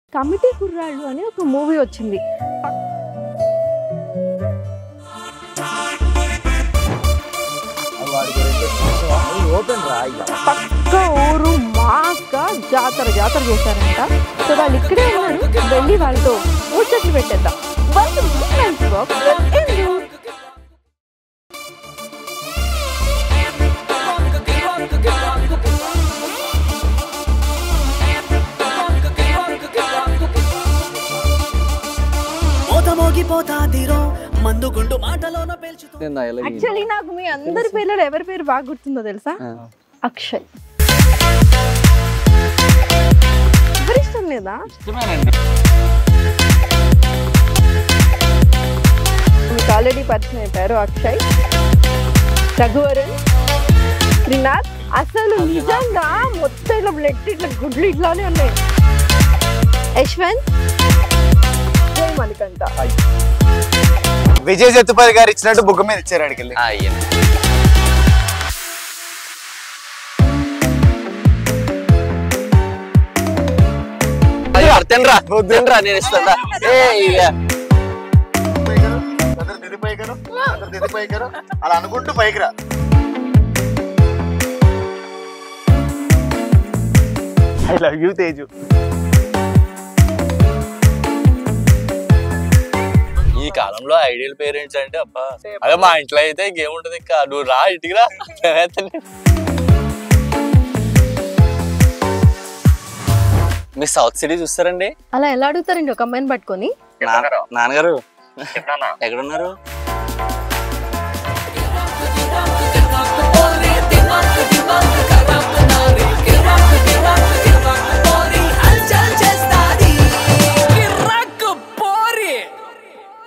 Committee కుర్రాళ్ళు అని ఒక మూవీ వచ్చింది ఓపెన్ రా ఇక. పక్క ఊరు మాగా జాతర జాతర చేశారంట సో వాళ్ళు ఇక్కడే ఉన్నారు వెళ్ళి వాళ్ళతో ముచ్చట్లు పెట్టేద్దాం Welcome to Lunch Box with Indu. మోత మోగిపోతాదిరో మందు గుండు మాటలోన పేల్చుతూ నేను ఎలా యాక్చువల్లీ నాకు మీ అందరి పేర్లలో ఎవరి పేరు బాగా గుర్తుందో తెలుసా అక్షయ్ ఎవరి ఇష్టం లేదా ఇష్టమేనండి మీకు ఆల్రెడీ పరిచయం అయిపోయారు అక్షయ్ రఘువరన్ శ్రీనాథ్ అసలు నిజంగా మొత్తం ఇట్లా బ్లడ్ ఇట్లా గుడ్లు ఇట్లానే ఉన్నాయి యశ్వంత్ జై మణికంఠ విజయ్ సేతుపతి గారు ఇచ్చినట్టు బుగ్గ మీద ఇచ్చారు అడిగి తినరా తినరా నేను ఇస్తాను ఏ ఇక. అలా అనుకుంటూ పైకి రా ఐ లవ్ యూ తేజు ఈ కాలంలో ఐడియల్ పేరెంట్స్ అంటే అబ్బా అదే మా ఇంట్లో అయితే ఇంకేముంటది ఇంకా నువ్వు రా ఇంటికి రా నేనైతే- మీరు సౌత్ సిటీ చూస్తారండి అలా ఎలా అడుగుతారండి ఒక అమ్మాయిని పట్టుకొని నా- నాన్నగారు ఎక్కడున్నారు